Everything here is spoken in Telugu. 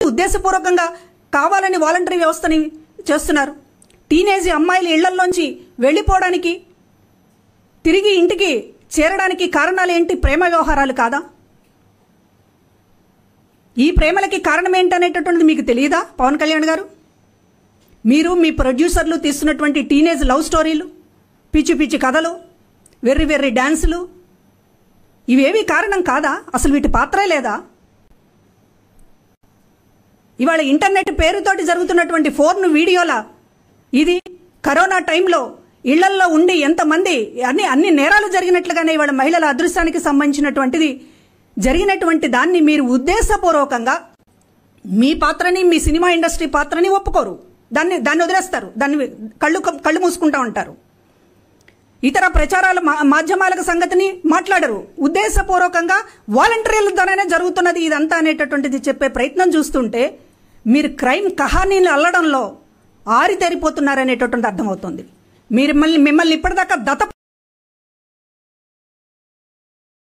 ఉద్దేశపూర్వకంగా కావాలని వాలంటరీ వ్యవస్థని చేస్తున్నారు టీనేజ్ అమ్మాయిలు ఇళ్లల్లోంచి వెళ్ళిపోవడానికి తిరిగి ఇంటికి చేరడానికి కారణాలు ఏంటి ప్రేమ వ్యవహారాలు కాదా ఈ ప్రేమలకి కారణం ఏంటనేటటువంటిది మీకు తెలియదా పవన్ కళ్యాణ్ గారు మీరు మీ ప్రొడ్యూసర్లు తీస్తున్నటువంటి టీనేజ్ లవ్ స్టోరీలు పిచ్చి పిచ్చి కథలు వెర్రి వెర్రి డ్యాన్సులు ఇవేవి కారణం కాదా అసలు వీటి పాత్రే లేదా ఇవాళ ఇంటర్నెట్ పేరుతోటి జరుగుతున్నటువంటి ఫోన్ వీడియోల ఇది కరోనా టైంలో ఇళ్లల్లో ఉండి ఎంతమంది అన్ని అన్ని నేరాలు జరిగినట్లుగానే ఇవాళ మహిళల అదృశ్యానికి సంబంధించినటువంటిది జరిగినటువంటి దాన్ని మీరు ఉద్దేశపూర్వకంగా మీ పాత్రని మీ సినిమా ఇండస్ట్రీ పాత్రని ఒప్పుకోరు దాన్ని దాన్ని వదిలేస్తారు దాన్ని కళ్ళు కళ్ళు మూసుకుంటా ఉంటారు ఇతర ప్రచారాల మా- మాధ్యమాలకు సంగతిని మాట్లాడరు ఉద్దేశపూర్వకంగా వాలంటీర్ల ద్వారానే జరుగుతున్నది ఇదంతా అనేటటువంటిది చెప్పే ప్రయత్నం చూస్తుంటే మీరు క్రైమ్ కహానీలు అల్లడంలో ఆరితేరిపోతున్నారనేటటువంటి అర్థమవుతుంది మీరు మిమ్మల్ని మిమ్మల్ని ఇప్పటిదాకా దత